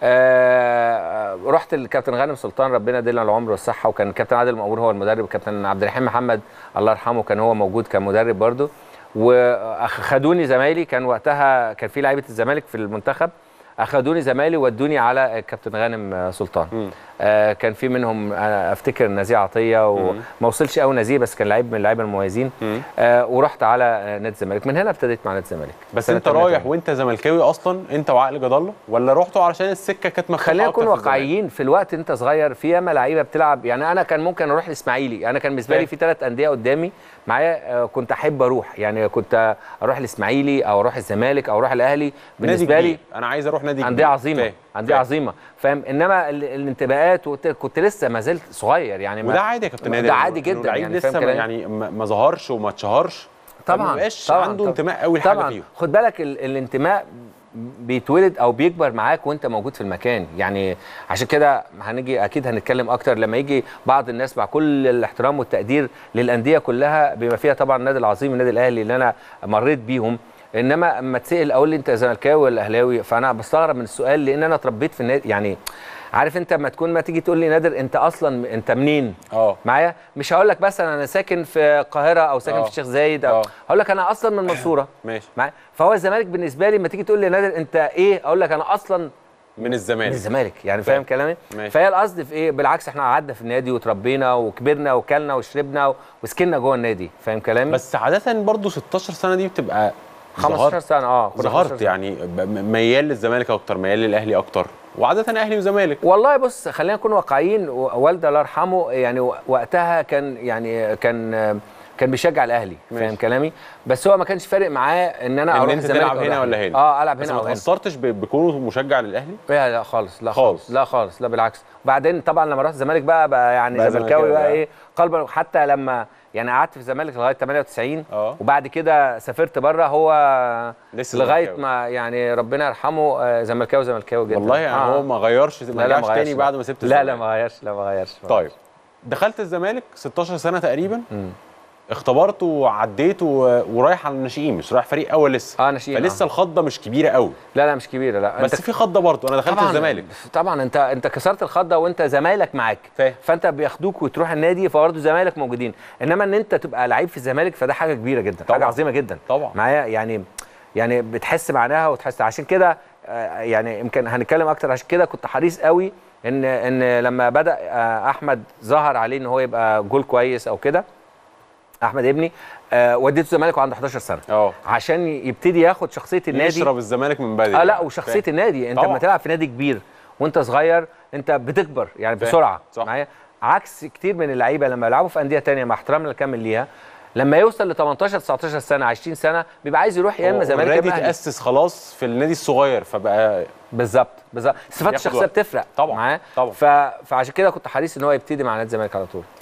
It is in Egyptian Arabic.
آه رحت الكابتن غانم سلطان ربنا يديله العمر والصحه وكان الكابتن عادل مأمور هو المدرب وكابتن عبد الرحيم محمد الله يرحمه كان هو موجود كمدرب برضه وخدوني زمايلي كان وقتها كان في لعيبه الزمالك في المنتخب اخدوني زمايلي ودوني على الكابتن غانم سلطان آه كان في منهم انا افتكر نزيه عطيه وما وصلش قوي نزيه بس كان لعيب من اللعيبه المميزين آه ورحت على آه، نادي الزمالك من هنا ابتديت مع نادي الزمالك بس سنة انت رايح 88. وانت زملكاوي اصلا انت وعقل جد الله ولا رحتوا علشان السكه كانت مفتوحه خلينا أكتر نكون في الزمالك؟ واقعيين في الوقت انت صغير في ياما لعيبه بتلعب يعني انا كان ممكن اروح الاسماعيلي انا كان بالنسبه لي فاهم. في ثلاث انديه قدامي معايا آه، كنت احب اروح يعني كنت اروح الاسماعيلي او اروح الزمالك او اروح الاهلي نادي بالنسبه لي كبير. انا عايز اروح نادي انديه كبير. عظيمه فاهم. انديه فاهم. عظيمه فاهم انما ال- الانتماءات وت- كنت لسه ما زلت صغير يعني ما- وده عادي يا كابتن نادر ده عادي إنه جدا لعيب يعني لسه فاهم ما- كلامي؟ يعني ما ما ظهرش وما اتشهرش فما طبعا بقاش طبعا عنده طبعاً. انتماء قوي لحاجه طبعا فيهم خد بالك ال- الانتماء بيتولد او بيكبر معاك وانت موجود في المكان يعني عشان كده هنيجي اكيد هنتكلم اكتر لما يجي بعض الناس مع كل الاحترام والتقدير للانديه كلها بما فيها طبعا النادي العظيم النادي الاهلي اللي انا مريت بيهم انما اما تسال اقول لي انت زملكاوي ولا اهلاوي فانا بستغرب من السؤال لان انا اتربيت في النادي يعني عارف انت لما تكون ما تيجي تقول لي نادر انت اصلا انت منين اه معايا مش هقول لك مثلا انا ساكن في القاهره او ساكن آه. في الشيخ زايد او آه. هقول لك انا اصلا من المنصوره ماشي معايا فهو الزمالك بالنسبه لي لما تيجي تقول لي نادر انت ايه اقول لك انا اصلا من من الزمالك الزمالك يعني فاهم. فاهم كلامي ماشي. فهي القصد في ايه بالعكس احنا قعدنا في النادي وتربينا وكبرنا وكلنا وشربنا و- وسكننا جوه النادي فاهم كلامي بس عاده برضو 16 سنه دي بتبقى 15 ظهرت- سنه اه كنا 15 ظهرت سنة. يعني ب- م- ميال للزمالك اكتر ميال للاهلي اكتر وعاده اهلي وزمالك والله بص خلينا نكون واقعيين و- والدي الله يرحمه يعني و- وقتها كان يعني كان كان بيشجع الاهلي ماشي. فاهم كلامي بس هو ما كانش فارق معاه ان انا ان اروح انت الزمالك تلعب أو هنا الأهلي. ولا هنا اه العب بس هنا ما او هنا او هنا تاثرتش ب- بكونه مشجع للاهلي لا لا خالص لا خالص. خالص لا خالص لا بالعكس وبعدين طبعا لما رحت الزمالك بقى بقى يعني بقى زملكاوي زملكاوي بقى بقى. ايه قلبا حتى لما يعني قعدت في الزمالك لغايه 98 اه. وبعد كده سافرت بره هو لسه لغايه زملكاوي. ما يعني ربنا يرحمه آه، زملكاوي زملكاوي جدا والله يعني آه. هو ما غيرش ما لا لا رجعش ما غيرش تاني بعد ما سبت لا لا الزمالك. ما غيرش لا ما غيرش ما طيب دخلت الزمالك 16 سنه تقريبا مم. اختبرت وعديت و... ورايح على الناشئين مش رايح فريق اول لسه اه ناشئين فلسه آه. الخضه مش كبيره قوي لا لا مش كبيره لا بس في خضه برضه انا دخلت طبعاً- الزمالك طبعا انت انت كسرت الخضه وانت زمايلك معاك فاهم. فانت بياخدوك وتروح النادي فبرضه زمايلك موجودين انما ان انت تبقى لعيب في الزمالك فده حاجه كبيره جدا طبعاً. حاجه عظيمه جدا طبعاً. معايا يعني يعني بتحس معناها وتحس عشان كده آه، يعني يمكن هنتكلم اكتر عشان كده كنت حريص قوي ان ان لما بدا آه، احمد ظهر عليه ان هو يبقى جول كويس او كده احمد ابني آه، وديته الزمالك وعنده 11 سنه اه عشان يبتدي ياخد شخصيه النادي يشرب الزمالك من بدري اه لا يعني. وشخصيه فاهم. النادي انت طبعاً. لما تلعب في نادي كبير وانت صغير انت بتكبر يعني فاهم. بسرعه صح. معايا عكس كتير من اللعيبه لما يلعبوا في انديه تانية مع احترامنا الكامل ليها لما يوصل ل 18 19 سنه 20 سنه بيبقى عايز يروح يا اما زمالك يا اوريدي اما أهلي. تاسس خلاص في النادي الصغير فبقى بالظبط بالظبط صفات ياخد الشخصيه وقت. بتفرق طبعاً، معاه طبعاً. ف... فعشان كده كنت حريص ان هو يبتدي مع نادي الزمالك على طول